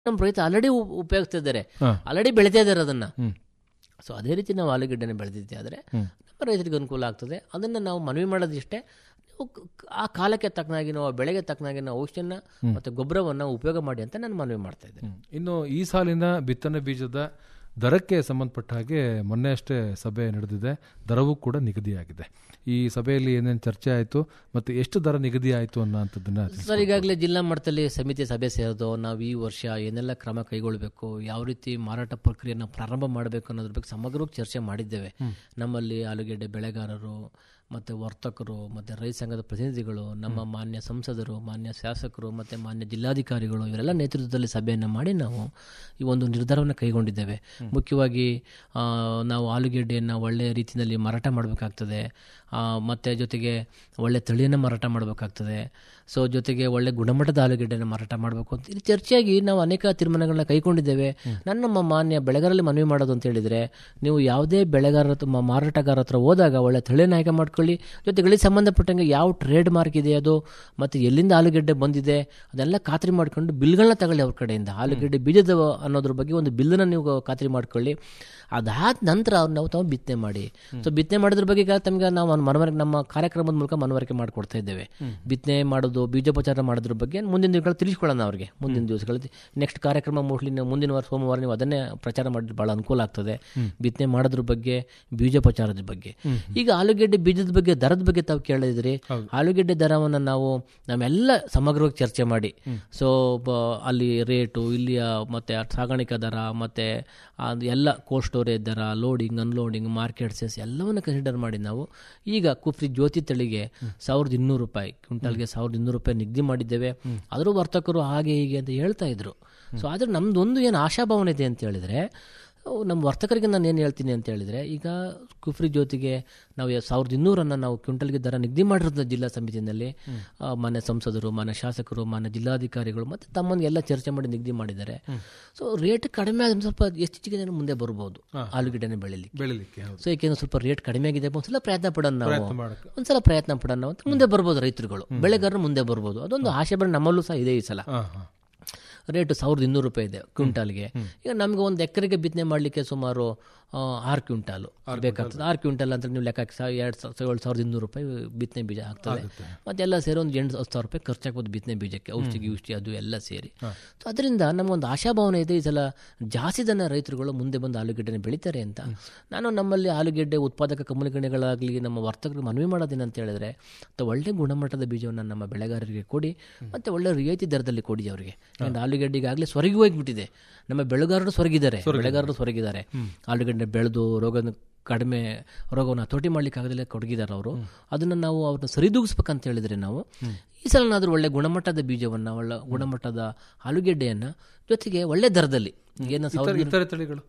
ನಮ್ಮ ರೈತ ಆಲ್ರೆಡಿ ಉಪಯೋಗಿಸ್ತಿದ್ದಾರೆ ಹಾ. ಆಲ್ರೆಡಿ ಬೆಳಿತಾ ಇದ್ದಾರೆ ಅದನ್ನ ಹ್ಮ್. ಸೊ ಅದೇ ರೀತಿ ನಾವು ಆಲೂಗೆಡ್ಡೆನ ಬೆಳೆದಿದ್ದೆ ಆದರೆ ಹ್ಮ್. ನಮ್ಮ ರೈತರಿಗೆ ಅನುಕೂಲ ಆಗ್ತದೆ ಅದನ್ನು ನಾವು ಮನವಿ ಮಾಡೋದಿಷ್ಟೇ ನೀವು ಕ- ಆ ಕಾಲಕ್ಕೆ ತಕ್ಕನಾಗಿ ನಾವು ಆ ಬೆಳೆಗೆ ತಕ್ಕನಾಗಿ ನಾವು ಔಷಧಿನ ಮತ್ತು ಗೊಬ್ಬರವನ್ನು ಉಪಯೋಗ ಮಾಡಿ ಅಂತ ನಾನು ಮನವಿ ಮಾಡ್ತಾ ಇದ್ದೇನೆ ಹ್ಮ್. ಇನ್ನು ಈ ಸಾಲಿನ ಬಿತ್ತನೆ ಬೀಜದ ದರಕ್ಕೆ ಸಂಬಂಧಪಟ್ಟ ಹಾಗೆ ಮೊನ್ನೆ ಅಷ್ಟೇ ಸಭೆ ನಡೆದಿದೆ ದರವೂ ಕೂಡ ನಿಗದಿಯಾಗಿದೆ ಈ ಸಭೆಯಲ್ಲಿ ಏನೇನು ಚರ್ಚೆ ಆಯಿತು ಮತ್ತು ಎಷ್ಟು ದರ ನಿಗದಿ ಆಯಿತು ಅನ್ನೋಂಥದ್ದನ್ನ ತಿಳಿಸಿ. ಸರ್ ಈಗಾಗಲೇ ಜಿಲ್ಲಾ ಮಟ್ಟದಲ್ಲಿ ಸಮಿತಿ ಸಭೆ ಸೇರಿದು ನಾವು ಈ ವರ್ಷ ಏನೆಲ್ಲ ಕ್ರಮ ಕೈಗೊಳ್ಳಬೇಕು ಯಾವ ರೀತಿ ಮಾರಾಟ ಪ್ರಕ್ರಿಯೆಯನ್ನು ಪ್ರಾರಂಭ ಮಾಡಬೇಕು ಅನ್ನೋದ್ರ ಬಗ್ಗೆ ಸಮಗ್ರವಾಗಿ ಚರ್ಚೆ ಮಾಡಿದ್ದೇವೆ ನಮ್ಮಲ್ಲಿ ಆಲೂಗೆಡ್ಡೆ ಬೆಳೆಗಾರರು ಮತ್ತು ವರ್ತಕರು ಮತ್ತು ರೈತ ಸಂಘದ ಪ್ರತಿನಿಧಿಗಳು ನಮ್ಮ ಮಾನ್ಯ ಸಂಸದರು ಮಾನ್ಯ ಶಾಸಕರು ಮತ್ತು ಮಾನ್ಯ ಜಿಲ್ಲಾಧಿಕಾರಿಗಳು ಇವರೆಲ್ಲ ನೇತೃತ್ವದಲ್ಲಿ ಸಭೆಯನ್ನು ಮಾಡಿ ನಾವು ಈ ಒಂದು ನಿರ್ಧಾರವನ್ನು ಕೈಗೊಂಡಿದ್ದೇವೆ ಮುಖ್ಯವಾಗಿ ಆ, ನಾವು ಆಲೂಗೆಡ್ಡೆಯನ್ನು ಒಳ್ಳೆಯ ರೀತಿಯಲ್ಲಿ ಮಾರಾಟ ಮಾಡಬೇಕಾಗ್ತದೆ ಮತ್ತು ಜೊತೆಗೆ ಒಳ್ಳೆ ತಳಿಯನ್ನು ಮಾರಾಟ ಮಾಡಬೇಕಾಗ್ತದೆ ಸೊ ಜೊತೆಗೆ ಒಳ್ಳೆ ಗುಣಮಟ್ಟದ ಆಲೂಗೆಡ್ಡೆಯನ್ನು ಮಾರಾಟ ಮಾಡಬೇಕು ಅಂತ ಇಲ್ಲಿ ಚರ್ಚೆಯಾಗಿ ನಾವು ಅನೇಕ ತೀರ್ಮಾನಗಳನ್ನ ಕೈಗೊಂಡಿದ್ದೇವೆ ನನ್ನ ನಮ್ಮ ಮಾನ್ಯ ಬೆಳೆಗಾರರಲ್ಲಿ ಮನವಿ ಮಾಡೋದು ಅಂತ ಹೇಳಿದರೆ ನೀವು ಯಾವುದೇ ಬೆಳೆಗಾರ ಹತ್ರ- ಮ- ಮಾರಾಟಗಾರ ಹತ್ರ ಹೋದಾಗ ಒಳ್ಳೆ ತಳಿಯನ್ನು ಆಯ್ಕೆ ಮಾಡ್ಕೊಳ್ಳಿ ಜೊತೆಗಳಿಗೆ ಸಂಬಂಧಪಟ್ಟಂಗೆ ಯಾವ ಟ್ರೇಡ್ ಮಾರ್ಕ್ ಇದೆ ಅದು ಮತ್ತು ಎಲ್ಲಿಂದ ಆಲೂಗೆಡ್ಡೆ ಬಂದಿದೆ ಅದೆಲ್ಲ ಖಾತ್ರಿ ಮಾಡ್ಕೊಂಡು ಬಿಲ್ಗಳನ್ನ ತಗೊಳ್ಳಿ ಅವ್ರ ಕಡೆಯಿಂದ ಆಲೂಗೆಡ್ಡೆ ಬೀಜದ ಅನ್ನೋದ್ರ ಬಗ್ಗೆ ಒಂದು ಬಿಲ್ಲನ್ನು ನೀವು ಖಾತ್ರಿ ಮಾಡ್ಕೊಳ್ಳಿ ಅದಾದ ನಂತರ ಅವ್ರು ನಾವು ತಾವು ಬಿತ್ತನೆ ಮಾಡಿ ಸೊ ಬಿತ್ತನೆ ಮಾಡೋದ್ರ ಬಗ್ಗೆ ಈಗ ತಮಗೆ ನಾವು ಮನವರಿಕೆ ನಮ್ಮ ಕಾರ್ಯಕ್ರಮದ ಮೂಲಕ ಮನವರಿಕೆ ಮಾಡಿಕೊಡ್ತಾ ಇದ್ದೇವೆ ಬಿತ್ತನೆ ಮಾಡೋದು ಬೀಜೋಪಚಾರ ಮಾಡೋದ್ರ ಬಗ್ಗೆ ಮುಂದಿನ ದಿನಗಳು ತಿಳಿಸ್ಕೊಳ್ಳೋಣ ಅವ್ರಿಗೆ ಮುಂದಿನ ದಿವಸಗಳಲ್ಲಿ ನೆಕ್ಸ್ಟ್ ಕಾರ್ಯಕ್ರಮ ಮೋಸ್ಟ್ಲಿ ನೀವು ಮುಂದಿನ ವಾರ ಸೋಮವಾರ ನೀವು ಅದನ್ನೇ ಪ್ರಚಾರ ಮಾಡಿದ್ರೆ ಭಾಳ ಅನುಕೂಲ ಆಗ್ತದೆ ಬಿತ್ತನೆ ಮಾಡೋದ್ರ ಬಗ್ಗೆ ಬೀಜೋಪಚಾರದ ಬಗ್ಗೆ ಈಗ ಆಲೂಗೆಡ್ಡೆ ಬೀಜದ ಬಗ್ಗೆ ದರದ ಬಗ್ಗೆ ತಾವು ಕೇಳಿದ್ರಿ ಆಲೂಗೆಡ್ಡೆ ದರವನ್ನು ನಾವು ನಮ್ಮೆಲ್ಲ ಸಮಗ್ರವಾಗಿ ಚರ್ಚೆ ಮಾಡಿ ಸೊ ಅಲ್ಲಿ ರೇಟು ಇಲ್ಲಿಯ ಮತ್ತೆ ಸಾಗಾಣಿಕಾ ದರ ಮತ್ತೆ ಅದು ಎಲ್ಲ ಕೋಲ್ಡ್ ಸ್ಟೋರೇಜ್ ದರ ಲೋಡಿಂಗ್ ಅನ್ಲೋಡಿಂಗ್ ಮಾರ್ಕೆಟ್ ಸೇಸ್ ಎಲ್ಲವನ್ನು ಕನ್ಸಿಡರ್ ಮಾಡಿ ನಾವು ಈಗ ಕುಫ್ರಿ ಜ್ಯೋತಿ ತಳಿಗೆ ಸಾವಿರದ ಇನ್ನೂರು ರೂಪಾಯಿ ಕ್ವಿಂಟಲ್ಗೆ ಸಾವಿರದ ಇನ್ನೂರು ರೂಪಾಯಿ ನಿಗದಿ ಮಾಡಿದ್ದೇವೆ ಆದರೂ ವರ್ತಕರು ಹಾಗೆ ಹೀಗೆ ಅಂತ ಹೇಳ್ತಾ ಇದ್ರು ಸೊ ಆದರೆ ನಮ್ದೊಂದು ಏನು ಆಶಾಭಾವನೆ ಇದೆ ಅಂತ ಹೇಳಿದ್ರೆ ಅವು ನಮ್ಮ ವರ್ತಕರಿಗೆ ನಾನು ಏನು ಹೇಳ್ತೀನಿ ಅಂತ ಹೇಳಿದರೆ ಈಗ ಕುಫ್ರಿ ಜ್ಯೋತಿಗೆ ನಾವು ಯ- ಸಾವಿರದ ಇನ್ನೂರನ್ನು ನಾವು ಕ್ವಿಂಟಲ್ಗೆ ದರ ನಿಗದಿ ಮಾಡಿರೋದು ಜಿಲ್ಲಾ ಸಮಿತಿಯಲ್ಲಿ ಆ, ಮಾನ್ಯ ಸಂಸದರು ಮಾನ್ಯ ಶಾಸಕರು ಮಾನ್ಯ ಜಿಲ್ಲಾಧಿಕಾರಿಗಳು ಮತ್ತು ತಮ್ಮನ್ನು ಎಲ್ಲ ಚರ್ಚೆ ಮಾಡಿ ನಿಗದಿ ಮಾಡಿದ್ದಾರೆ ಸೊ ರೇಟ್ ಕಡಿಮೆ ಆದ್ರೆ ಸ್ವಲ್ಪ ಹೆಚ್ಚಿಗೆ ಜನ ಮುಂದೆ ಬರ್ಬೋದು ಆಲೂಗೆಡ್ಡೆನ ಬೆಳಿಲಿಕ್ಕೆ ಬೆಳಿಲಿಕ್ಕೆ ಹೌದು ಸೊ ಏಕೆಂದ್ರೆ ಸ್ವಲ್ಪ ರೇಟ್ ಕಡಿಮೆ ಆಗಿದೆ ಒಂದ್ಸಲ ಪ್ರಯತ್ನ ಪಡೋಣ ನಾವು ಮಾಡಕ್ಕೆ. ಒಂದ್ಸಲ ಪ್ರಯತ್ನ ಪಡೋಣ ಅಂತ ಮುಂದೆ ಬರ್ಬೋದು ರೈತರುಗಳು ಬೆಳೆಗಾರರು ಮುಂದೆ ಬರ್ಬೋದು ಅದೊಂದು ಆಶೆ ಬರ ನಮ್ಮಲ್ಲೂ ಸಹ ಇದೆ ಈ ಸಲ ಹಾಂ ಹಾಂ ರೇಟು ಸಾವಿರದ ಇನ್ನೂರು ರೂಪಾಯಿ ಇದೆ ಕ್ವಿಂಟಾಲ್ಗೆ ಈಗ ನಮಗೆ ಒಂದು ಎಕರೆಗೆ ಬಿತ್ತನೆ ಮಾಡಲಿಕ್ಕೆ ಸುಮಾರು ಆ, ಆರು ಕ್ವಿಂಟಾಲು ಬೇಕಾಗ್ತದೆ ಆರು ಕ್ವಿಂಟಲ್ ಅಂತ ನೀವು ಲೆಕ್ಕ ಹಾಕಿ ಸಾ- ಎರಡು ಸಾವಿರ ಏಳು ಸಾವಿರದ ಇನ್ನೂರು ರೂಪಾಯಿ ಬಿತ್ತನೆ ಬೀಜ ಆಗ್ತದೆ ಮತ್ತೆಲ್ಲ ಸೇರಿ ಒಂದು ಎಂಟು ಹತ್ತು ಸಾವಿರ ರೂಪಾಯಿ ಖರ್ಚಾಗ್ಬೋದು ಬಿತ್ತನೆ ಬೀಜಕ್ಕೆ ಔಷಧಿ ಔಷಧಿ ಅದು ಎಲ್ಲ ಸೇರಿ ಸೊ ಅದರಿಂದ ನಮಗೊಂದು ಆಶಾಭಾವನೆ ಇದೆ ಈ ಸಲ ಜಾಸ್ತಿ ಜನ ರೈತರುಗಳು ಮುಂದೆ ಬಂದು ಆಲೂಗೆಡ್ಡೆನ ಬೆಳೀತಾರೆ ಅಂತ ನಾನು ನಮ್ಮಲ್ಲಿ ಆಲೂಗೆಡ್ಡೆ ಉತ್ಪಾದಕ ಕಂಪನಿಗಳಾಗಲಿ ನಮ್ಮ ವರ್ತಕರಿಗೆ ಮನವಿ ಮಾಡೋದೇನು ಅಂತ ಹೇಳಿದ್ರೆ ತ- ಒಳ್ಳೆ ಗುಣಮಟ್ಟದ ಬೀಜವನ್ನು ನಮ್ಮ ಬೆಳೆಗಾರರಿಗೆ ಕೊಡಿ ಮತ್ತು ಒಳ್ಳೆ ರಿಯಾಯಿತಿ ದರದಲ್ಲಿ ಕೊಡಿ ಅವರಿಗೆ ಯಾಕಂದ್ರೆ ಆಲೂಗೆಡ್ಡೆಗೆ ಆಗಲೇ ಸ್ವರ್ಗಿ ಹೋಗ್ಬಿಟ್ಟಿದೆ ನಮ್ಮ ಬೆಳೆಗಾರರು ಸ್ವರ್ಗಿದ್ದಾರೆ ಬೆಳೆಗಾರರು ಸ್ವರ್ಗಿದ್ದಾರೆ ಆಲೂಗೆಡ್ಡೆ ಬೆಳೆದು ರೋಗ ಕಡಿಮೆ ರೋಗವನ್ನು ಹತೋಟಿ ಮಾಡ್ಲಿಕ್ಕೆ ಆಗದಲ್ಲೇ ಕೊಡಗಿದ್ದಾರೆ ಅವರು ಅದನ್ನು ನಾವು ಅವ್ರನ್ನ ಸರಿದೂಗಿಸ್ಬೇಕಂತ ಹೇಳಿದ್ರೆ ನಾವು ಈ ಸಲನಾದರೂ ಒಳ್ಳೆ ಗುಣಮಟ್ಟದ ಬೀಜವನ್ನು ಒಳ್ಳೆ ಗುಣಮಟ್ಟದ ಆಲೂಗೆಡ್ಡೆಯನ್ನು ಜೊತೆಗೆ ಒಳ್ಳೆ ದರದಲ್ಲಿ ಏನು ಸಾವಿರದ ಇತರೆ ತಳಿಗಳು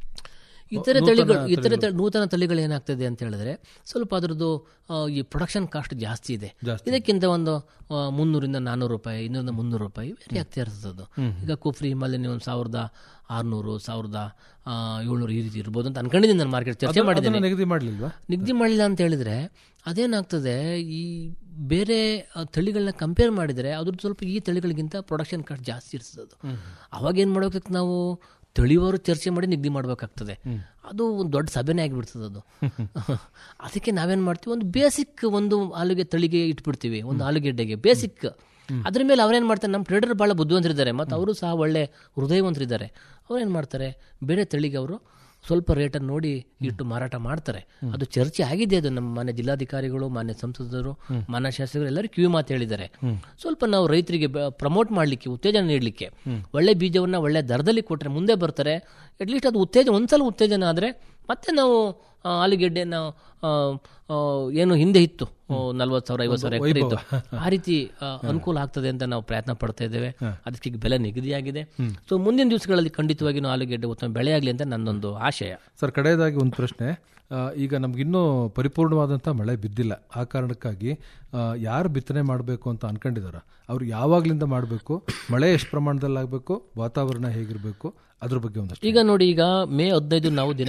ಇತರೆ ತಳಿಗಳು ಇತರೆ ತಳಿ- ನೂತನ ತಳಿಗಳು ಏನಾಗ್ತದೆ ಅಂತ ಹೇಳಿದ್ರೆ ಸ್ವಲ್ಪ ಅದರದ್ದು ಆ, ಈ ಪ್ರೊಡಕ್ಷನ್ ಕಾಸ್ಟ್ ಜಾಸ್ತಿ ಇದೆ ಜಾಸ್ತಿ. ಇದಕ್ಕಿಂತ ಒಂದು ಆ, ಮುನ್ನೂರಿಂದ ನಾನ್ನೂರು ರೂಪಾಯಿ ಇನ್ನೂರಿಂದ ಮುನ್ನೂರು ರೂಪಾಯಿ ವೇರಿ ಆಗ್ತಾ ಇರ್ತದೆ ಅದು ಈಗ ಕುಫ್ರಿ ಹಿಮಾಲಯ ಒಂದು ಸಾವಿರದ ಆರುನೂರು ಸಾವಿರದ ಆ, ಏಳ್ನೂರು ಈ ರೀತಿ ಇರ್ಬೋದು ಅಂತ ಅನ್ಕೊಂಡಿದ್ದೀನಿ ನಾನು ಮಾರ್ಕೆಟ್ ಚರ್ಚೆ ಮಾಡಿದ್ದೇನೆ ಅದನ್ನ ನಿಗದಿ ಮಾಡಲಿಲ್ವಾ ನಿಗದಿ ಮಾಡಿಲ್ಲ ಅಂತ ಹೇಳಿದ್ರೆ ಅದೇನಾಗ್ತದೆ ಈ ಬೇರೆ ಆ, ತಳಿಗಳನ್ನ ಕಂಪೇರ್ ಮಾಡಿದರೆ ಅದ್ರದ್ದು ಸ್ವಲ್ಪ ಈ ತಳಿಗಳಿಗಿಂತ ಪ್ರೊಡಕ್ಷನ್ ಕಾಸ್ಟ್ ಜಾಸ್ತಿ ಇರ್ತದೆ ಅದು ಅವಾಗ ಏನು ಮಾಡ್ಬೇಕು ನಾವು ತಳಿಯವರು ಚರ್ಚೆ ಮಾಡಿ ನಿಗದಿ ಮಾಡಬೇಕಾಗ್ತದೆ ಅದು ಒಂದು ದೊಡ್ಡ ಸಭೆನೇ ಆಗಿಬಿಡ್ತದೆ ಅದು ಅದಕ್ಕೆ ನಾವೇನು ಮಾಡ್ತೀವಿ ಒಂದು ಬೇಸಿಕ್ ಒಂದು ಆಲೂಗೆ ತಳಿಗೆ ಇಟ್ಬಿಡ್ತೀವಿ ಒಂದು ಆಲೂಗೆಡ್ಡೆಗೆ ಬೇಸಿಕ್ ಅದ್ರ ಮೇಲೆ ಅವ್ರೇನು ಮಾಡ್ತಾರೆ ನಮ್ಮ ಟ್ರೇಡರ್ ಭಾಳ ಬುದ್ಧಿವಂತರಿದ್ದಾರೆ ಮತ್ತು ಅವರು ಸಹ ಒಳ್ಳೆ ಹೃದಯವಂತರಿದ್ದಾರೆ ಅವ್ರೇನು ಮಾಡ್ತಾರೆ ಬೇರೆ ತಳಿಗೆ ಅವರು ಸ್ವಲ್ಪ ರೇಟನ್ನು ನೋಡಿ ಇಟ್ಟು ಮಾರಾಟ ಮಾಡ್ತಾರೆ ಅದು ಚರ್ಚೆ ಆಗಿದೆ ಅದು ನಮ್ಮ ಮಾನ್ಯ ಜಿಲ್ಲಾಧಿಕಾರಿಗಳು ಮಾನ್ಯ ಸಂಸದರು ಮಾನ್ಯ ಶಾಸಕರು ಎಲ್ಲರೂ ಕಿವಿ ಮಾತು ಹೇಳಿದ್ದಾರೆ ಸ್ವಲ್ಪ ನಾವು ರೈತರಿಗೆ ಪ್ರಮೋಟ್ ಮಾಡಲಿಕ್ಕೆ ಉತ್ತೇಜನ ನೀಡಲಿಕ್ಕೆ ಒಳ್ಳೆ ಬೀಜವನ್ನು ಒಳ್ಳೆ ದರದಲ್ಲಿ ಕೊಟ್ಟರೆ ಮುಂದೆ ಬರ್ತಾರೆ ಅಟ್ಲೀಸ್ಟ್ ಅದು ಉತ್ತೇಜನ ಒಂದ್ಸಲ ಉತ್ತೇಜನ ಆದರೆ ಮತ್ತೆ ನಾವು ಆ, ಆಲೂಗೆಡ್ಡೆ ನಾವು ಆ, ಆ, ಏನು ಹಿಂದೆ ಇತ್ತು ನಲ್ವತ್ತು ಸಾವಿರ ಐವತ್ತು ಸಾವಿರ ಎಕರೆ ಇತ್ತು ಆ ರೀತಿ ಆ, ಅನುಕೂಲ ಆಗ್ತದೆ ಅಂತ ನಾವು ಪ್ರಯತ್ನ ಪಡ್ತಾ ಇದ್ದೇವೆ ಅದಕ್ಕೆ ಈಗ ಬೆಲೆ ನಿಗದಿಯಾಗಿದೆ ಸೊ ಮುಂದಿನ ದಿವಸಗಳಲ್ಲಿ ಖಂಡಿತವಾಗಿ ನಾವು ಆಲೂಗೆಡ್ಡೆ ಉತ್ತಮ ಬೆಳೆ ಆಗಲಿ ಅಂತ ನನ್ನೊಂದು ಆಶಯ ಸರ್ ಕಡೆಯದಾಗಿ ಒಂದು ಪ್ರಶ್ನೆ ಆ, ಈಗ ನಮಗಿನ್ನೂ ಪರಿಪೂರ್ಣವಾದಂಥ ಮಳೆ ಬಿದ್ದಿಲ್ಲ ಆ ಕಾರಣಕ್ಕಾಗಿ ಆ, ಯಾರು ಬಿತ್ತನೆ ಮಾಡಬೇಕು ಅಂತ ಅನ್ಕೊಂಡಿದಾರ ಅವ್ರು ಯಾವಾಗ್ಲಿಂದ ಮಾಡಬೇಕು ಮಳೆ ಎಷ್ಟು ಪ್ರಮಾಣದಲ್ಲಿ ಆಗಬೇಕು ವಾತಾವರಣ ಹೇಗಿರಬೇಕು ಅದ್ರ ಬಗ್ಗೆ ಒಂದಷ್ಟು ಈಗ ನೋಡಿ ಈಗ ಮೇ ಹದಿನೈದು ನಾವು ದಿನಾಂಕ ನಿಗದಿ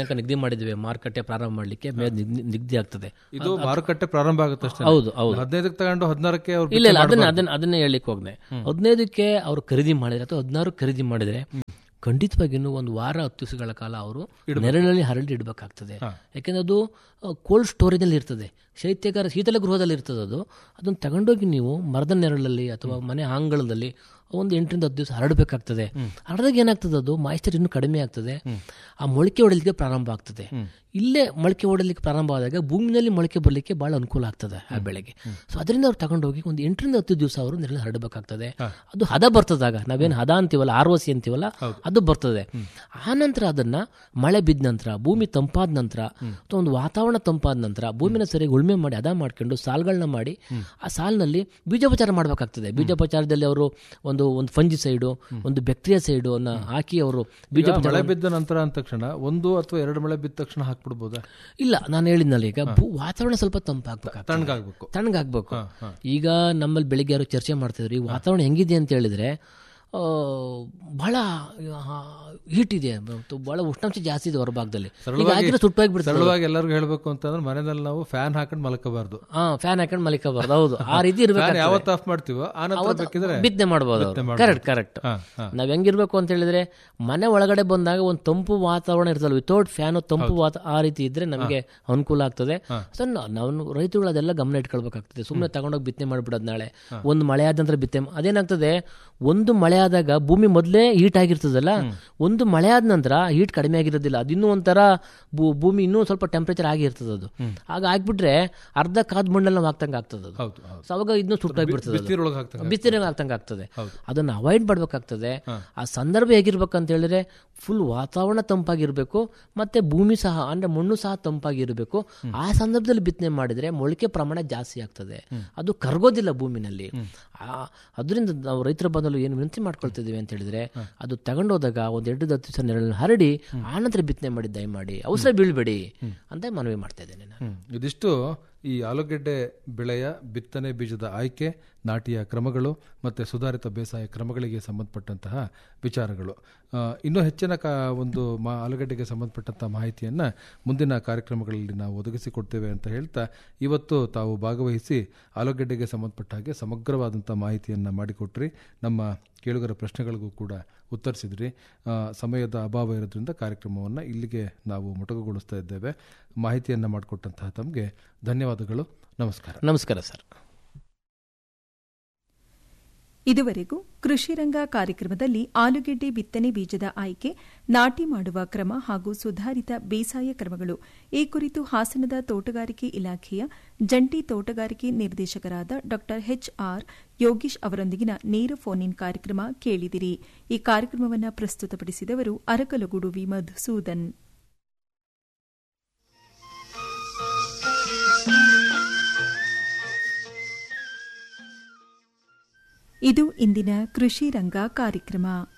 ಮಾಡಿದ್ದೇವೆ ಮಾರುಕಟ್ಟೆ ಪ್ರಾರಂಭ ಮಾಡಲಿಕ್ಕೆ ಮೇ ನಿಗ್- ನಿಗದಿ ಆಗ್ತದೆ ಇದು ಮಾರುಕಟ್ಟೆ ಪ್ರಾರಂಭ ಆಗುತ್ತೆ ಅಷ್ಟೇ ಹೌದು ಹೌದು ಹದಿನೈದಕ್ಕೆ ತಗೊಂಡು ಹದಿನಾರಕ್ಕೆ ಅವ್ರು ಇಲ್ಲ ಇಲ್ಲ ಅದನ್ನ ಅದನ್ನ ಅದನ್ನೇ ಹೇಳಲಿಕ್ಕೆ ಹೋಗ್ದೆ ಹದಿನೈದಕ್ಕೆ ಅವರು ಖರೀದಿ ಮಾಡಿದ್ರೆ ಅಥವಾ ಹದಿನಾರು ಖರೀದಿ ಮಾಡಿದ್ರೆ ಖಂಡಿತವಾಗಿ ಇನ್ನೂ ಒಂದು ವಾರ ಹತ್ತು ದಿವಸಗಳ ಕಾಲ ಅವರು ನೆರಳಿನಲ್ಲಿ ಹರಡಿ ಇಡಬೇಕಾಗ್ತದೆ ಯಾಕೆಂದ್ರೆ ಅದು ಕೋಲ್ಡ್ ಸ್ಟೋರೇಜಲ್ಲಿ ಇರ್ತದೆ ಶೈತ್ಯಗಾರ ಶೀತಲ ಗೃಹದಲ್ಲಿ ಇರ್ತದೆ ಅದು ಅದನ್ನು ತಗೊಂಡೋಗಿ ನೀವು ಮರದ ನೆರಳಲ್ಲಿ ಅಥವಾ ಮನೆ ಆಂಗಳದಲ್ಲಿ ಒಂದು ಎಂಟರಿಂದ ಹತ್ತು ದಿವಸ ಹರಡಬೇಕಾಗ್ತದೆ ಹರದಾಗ ಏನಾಗ್ತದೆ ಅದು ಮಾಯಿಶ್ಚರ್ ಇನ್ನೂ ಕಡಿಮೆ ಆಗ್ತದೆ ಆ ಮೊಳಕೆ ಹೊಡಲಿಕ್ಕೆ ಪ್ರಾರಂಭ ಆಗ್ತದೆ ಇಲ್ಲೇ ಮೊಳಕೆ ಹೊಡಲಿಕ್ಕೆ ಪ್ರಾರಂಭ ಆದಾಗ ಭೂಮಿನಲ್ಲಿ ಮೊಳಕೆ ಬರಲಿಕ್ಕೆ ಬಹಳ ಅನುಕೂಲ ಆಗ್ತದೆ ಆ ಬೆಳೆಗೆ ಸೊ ಅದರಿಂದ ಅವ್ರು ತಗೊಂಡೋಗಿ ಒಂದು ಎಂಟರಿಂದ ಹತ್ತು ದಿವಸ ಅವರು ನೆರಳು ಹರಡಬೇಕಾಗ್ತದೆ ಅದು ಹದ ಬರ್ತದಾಗ ನಾವೇನು ಹದ ಅಂತೀವಲ್ಲ ಆರ್ ಸಿ ಅಂತೀವಲ್ಲ ಅದು ಬರ್ತದೆ ಆ ನಂತರ ಅದನ್ನ ಮಳೆ ಬಿದ್ದ ನಂತರ ಭೂಮಿ ತಂಪಾದ ನಂತರ ಅಥವಾ ಒಂದು ವಾತಾವರಣ ತಂಪಾದ ನಂತರ ಭೂಮಿನ ಸರಿಯಾಗಿ ಉಳುಮೆ ಮಾಡಿ ಹದ ಮಾಡ್ಕೊಂಡು ಸಾಲ್ಗಳನ್ನ ಮಾಡಿ ಆ ಸಾಲಿನಲ್ಲಿ ಬೀಜೋಪಚಾರ ಮಾಡಬೇಕಾಗ್ತದೆ ಬೀಜೋಪಚಾರದಲ್ಲಿ ಅವರು ಒಂದು ಒಂದು ಫಂಜಿ ಸೈಡು ಒಂದು ಬ್ಯಾಕ್ಟೀರಿಯಾ ಸೈಡು ಅನ್ನ ಹಾಕಿ ಅವರು ಬೀಜ ಈಗ ಮಳೆ ಬಿದ್ದ ನಂತರ ಅಂದ ತಕ್ಷಣ ಒಂದು ಅಥವಾ ಎರಡು ಮಳೆ ಬಿದ್ದ ತಕ್ಷಣ ಹಾಕ್ಬಿಡ್ಬೋದಾ ಇಲ್ಲ ನಾನು ಹೇಳಿದ್ನಲ್ಲ ಈಗ ಭೂ- ವಾತಾವರಣ ಸ್ವಲ್ಪ ತಂಪಾಗ್ಬೇಕಾಗ್ತದೆ ತಣ್ಣಗಾಗ್ಬೇಕು ತಣ್ಣಗಾಗ್ಬೇಕು ಈಗ ನಮ್ಮಲ್ಲಿ ಬೆಳಿಗ್ಗೆ ಯಾರು ಚರ್ಚೆ ಮಾಡ್ತಿದ್ರು ಈ ವಾತಾವರಣ ಹೆಂಗಿದೆ ಅಂತ ಹೇಳಿದ್ರೆ ಆ, ಬಹಳ ಹೀಟ್ ಇದೆ ಮತ್ತು ಬಹಳ ಉಷ್ಣಾಂಶ ಜಾಸ್ತಿ ಇದೆ ಹೊರಭಾಗದಲ್ಲಿ ಈಗ ಹಾಕಿದ್ರೆ ಸುಟ್ಟೋಗ್ಬಿಡ್ತದೆ ಸರಳವಾಗಿ ಎಲ್ಲರಿಗೂ ಹೇಳ್ಬೇಕು ಅಂತಂದ್ರೆ ಮನೆಯಲ್ಲಿ ನಾವು ಫ್ಯಾನ್ ಹಾಕೊಂಡು ಮಲಕಬಾರ್ದು ಹಾ ಫ್ಯಾನ್ ಹಾಕೊಂಡು ಮಲಿಕಬಾರ್ದು ಹೌದು ಆ ರೀತಿ ಫ್ಯಾನ್ ಇರ್ಬೇಕು ಯಾವತ್ತು ಆಫ್ ಮಾಡ್ತೀವೋ ಆನಂತರ ಬೇಕಿದ್ರೆ ಬಿತ್ತನೆ ಮಾಡ್ಬೋದು ಕರೆಕ್ಟ್ ಕರೆಕ್ಟ್ ಹಾ, ಹಾ. ನಾವ್ ಹೆಂಗಿರ್ಬೇಕು ಅಂತ ಹೇಳಿದ್ರೆ ಮನೆ ಒಳಗಡೆ ಬಂದಾಗ ಒಂದು ತಂಪು ವಾತಾವರಣ ಇರ್ತಲ್ಲ ವಿತೌಟ್ ಫ್ಯಾನ್ ತಂಪು ವಾತ ಆ ರೀತಿ ಇದ್ರೆ ನಮಗೆ ಅನುಕೂಲ ಆಗ್ತದೆ ಸೊ ನಾವು ರೈತರುಗಳು ಅದೆಲ್ಲ ಗಮನ ಇಟ್ಕೊಳ್ಬೇಕಾಗ್ತದೆ ಸುಮ್ಮನೆ ತಗೊಂಡೋಗಿ ಬಿತ್ತನೆ ಮಾಡ್ಬಿಡೋದು ನಾಳೆ ಒಂದು ಮಳೆ ಆದ ನಂತರ ಬಿತ್ತನೆ ಮಾ- ಅದೇನಾಗ್ತದೆ ಒಂದು ಮಳೆ ಆದಾಗ ಭೂಮಿ ಮೊದಲೇ ಹೀಟ್ ಆಗಿರ್ತದಲ್ಲ ಒಂದು ಮಳೆ ಆದ ನಂತರ ಹೀಟ್ ಕಡಿಮೆ ಆಗಿರೋದಿಲ್ಲ ಅದಿನ್ನೂ ಒಂಥರ ಭೂ- ಭೂಮಿ ಇನ್ನೂ ಸ್ವಲ್ಪ ಟೆಂಪರೇಚರ್ ಆಗಿರ್ತದೆ ಅದು ಆಗ ಆಗ್ಬಿಟ್ರೆ ಅರ್ಧ ಕಾದ್ ಮಣ್ಣಲ್ಲಿ ನಾವು ಹಾಕ್ತಂಗೆ ಆಗ್ತದೆ ಅದು ಹೌದು ಹೌದು ಸೊ ಅವಾಗ ಇನ್ನೂ ಸುಟ್ಟಾಗ್ಬಿಡ್ತದೆ ಅದು. ಬಿಸಿನೀರೊಳಗೆ ಹಾಕ್ತಂಗೆ ಬಿಸಿನೀರಲ್ಲಿ ಹಾಕ್ತಂಗೆ ಆಗ್ತದೆ ಅದನ್ನ ಅವಾಯ್ಡ್ ಮಾಡ್ಬೇಕಾಗ್ತದೆ ಆ ಸಂದರ್ಭ ಹೇಗಿರ್ಬೇಕಂತ ಹೇಳಿದ್ರೆ ಫುಲ್ ವಾತಾವರಣ ತಂಪಾಗಿರ್ಬೇಕು ಮತ್ತೆ ಭೂಮಿ ಸಹ ಅಂದ್ರೆ ಮಣ್ಣು ಸಹ ತಂಪಾಗಿರ್ಬೇಕು ಆ ಸಂದರ್ಭದಲ್ಲಿ ಬಿತ್ತನೆ ಮಾಡಿದ್ರೆ ಮೊಳಕೆ ಪ್ರಮಾಣ ಜಾಸ್ತಿ ಆಗ್ತದೆ ಅದು ಕರಗೋದಿಲ್ಲ ಭೂಮಿನಲ್ಲಿ ಆ- ಅದರಿಂದ ನಾವು ರೈತರ ಬಂದಲು ಏನು ವಿನಂತಿ ಮಾಡ್ಕೊಳ್ತಿದ್ದೀವಿ ಅಂತ ಹೇಳಿದ್ರೆ ಅದು ತಗೊಂಡೋದಾಗ ಒಂದ್ ಎರಡು ಹತ್ತು ದಿವಸ ನೆರಳನ್ನು ಹರಡಿ ಆನಂತರ ಬಿತ್ತನೆ ಮಾಡಿ ದಯಮಾಡಿ ಅವಸರ ಬೀಳ್ಬೇಡಿ ಅಂತ ಮನವಿ ಮಾಡ್ತಾ ಇದ್ದೇನೆ ನಾನು ಹ್ಮ್. ಇದಿಷ್ಟು ಈ ಆಲೂಗೆಡ್ಡೆ ಬೆಳೆಯ ಬಿತ್ತನೆ ಬೀಜದ ಆಯ್ಕೆ ನಾಟಿಯ ಕ್ರಮಗಳು ಮತ್ತು ಸುಧಾರಿತ ಬೇಸಾಯ ಕ್ರಮಗಳಿಗೆ ಸಂಬಂಧಪಟ್ಟಂತಹ ವಿಚಾರಗಳು ಆ, ಇನ್ನೂ ಹೆಚ್ಚಿನ ಕಾ ಒಂದು ಮಾ ಆಲೂಗೆಡ್ಡೆಗೆ ಸಂಬಂಧಪಟ್ಟಂಥ ಮಾಹಿತಿಯನ್ನು ಮುಂದಿನ ಕಾರ್ಯಕ್ರಮಗಳಲ್ಲಿ ನಾವು ಒದಗಿಸಿಕೊಡ್ತೇವೆ ಅಂತ ಹೇಳ್ತಾ ಇವತ್ತು ತಾವು ಭಾಗವಹಿಸಿ ಆಲೂಗೆಡ್ಡೆಗೆ ಸಂಬಂಧಪಟ್ಟ ಹಾಗೆ ಸಮಗ್ರವಾದಂಥ ಮಾಹಿತಿಯನ್ನು ಮಾಡಿಕೊಟ್ರಿ ನಮ್ಮ ಕೇಳುಗರ ಪ್ರಶ್ನೆಗಳಿಗೂ ಕೂಡ ಉತ್ತರಿಸಿದ್ರಿ ಆ, ಸಮಯದ ಅಭಾವ ಇರೋದ್ರಿಂದ ಕಾರ್ಯಕ್ರಮವನ್ನು ಇಲ್ಲಿಗೆ ನಾವು ಮೊಟಕುಗೊಳಿಸ್ತಾ ಇದ್ದೇವೆ ಮಾಹಿತಿಯನ್ನು ಮಾಡಿಕೊಟ್ಟಂತಹ ತಮಗೆ ಧನ್ಯವಾದಗಳು ನಮಸ್ಕಾರ ನಮಸ್ಕಾರ ಸರ್ ಇದುವರೆಗೂ ಕೃಷಿ ರಂಗ ಕಾರ್ಯಕ್ರಮದಲ್ಲಿ ಆಲೂಗೆಡ್ಡೆ ಬಿತ್ತನೆ ಬೀಜದ ಆಯ್ಕೆ ನಾಟಿ ಮಾಡುವ ಕ್ರಮ ಹಾಗೂ ಸುಧಾರಿತ ಬೇಸಾಯ ಕ್ರಮಗಳು ಈ ಕುರಿತು ಹಾಸನದ ತೋಟಗಾರಿಕೆ ಇಲಾಖೆಯ ಜಂಟಿ ತೋಟಗಾರಿಕೆ ನಿರ್ದೇಶಕರಾದ ಡಾ ಎಚ್ಆರ್ ಯೋಗೀಶ್ ಅವರೊಂದಿಗಿನ ನೇರ ಫೋನ್ ಇನ್ ಕಾರ್ಯಕ್ರಮ ಕೇಳಿದಿರಿ ಈ ಕಾರ್ಯಕ್ರಮವನ್ನು ಪ್ರಸ್ತುತಪಡಿಸಿದವರು ಅರಕಲಗೂಡು ವಿ ಮಧುಸೂದನ್ ಇದು ಇಂದಿನ ಕೃಷಿ ರಂಗ ಕಾರ್ಯಕ್ರಮ